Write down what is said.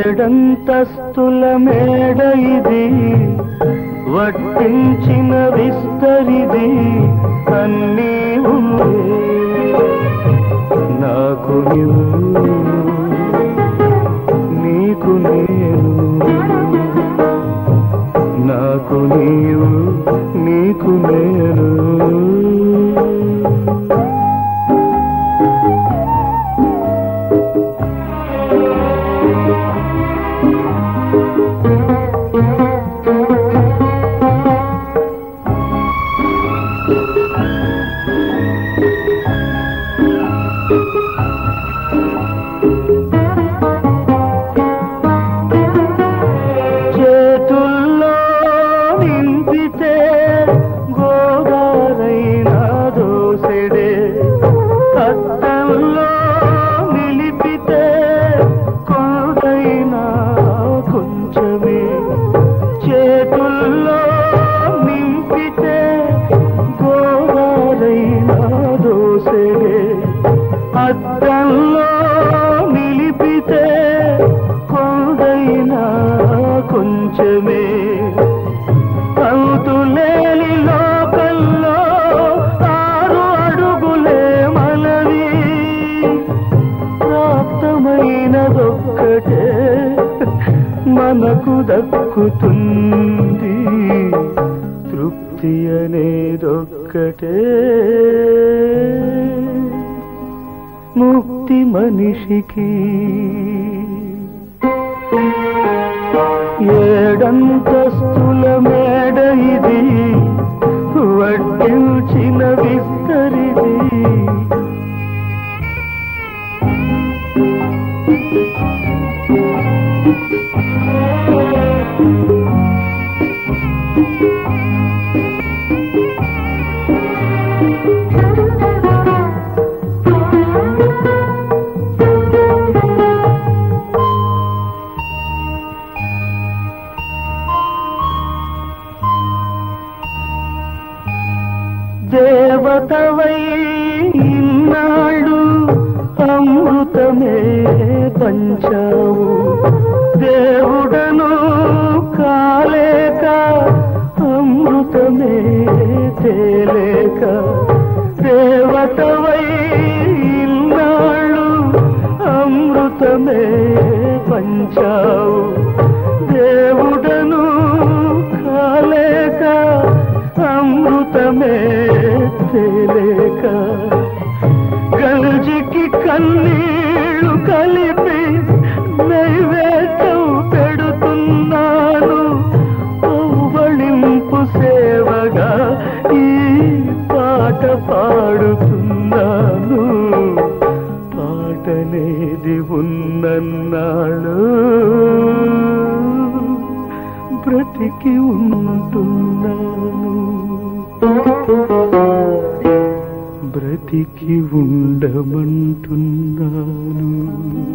ఏడంతస్తుల మేడ ఇది వడ్డించిన విస్తరిది అన్నీ ఉండే నాకు నువ్వు, నీకు నేను నాకు నీవు నీకు నేను చేతుల్లో నింపితే గోదారైన దోసెడే కట్టంలో నిలిపితే కొండైనా కొంచెమే చేతుల్లో నింపితే గోదారైన దోసెడే అద్దంలో నిలిపితే కొండైనా కొంచెమే అంతులేని లోకల్లో ఆరు అడుగులే మనవి ప్రాప్తమైనదొక్కటే మనకు దక్కుతుంది తృప్తి అనేదొక్కటే ముక్తి మనిషికి ఏడంతస్తుల మేడ ఇది వడ్డించిన విస్తరిది దేవతవై ఇన్నాళ్ళు అమృతమే పంచావు దేవుడను కాలేక అమృతమే తేలేక దేవతవై ఇన్నాళ్ళు అమృతమే పంచావు దేవుడను కాలేక అమృతమే తేలేక గంజికి కన్నీళ్లు కలిపి నైవేద్యం పెడుతున్నాను పౌవళింపు సేవగా ఈ పాట పాడుతున్నాను పాటనేది ఉన్నన్నాడు బ్రతికి ఉంటున్నాను బ్రతికి ఉండమంటున్నాను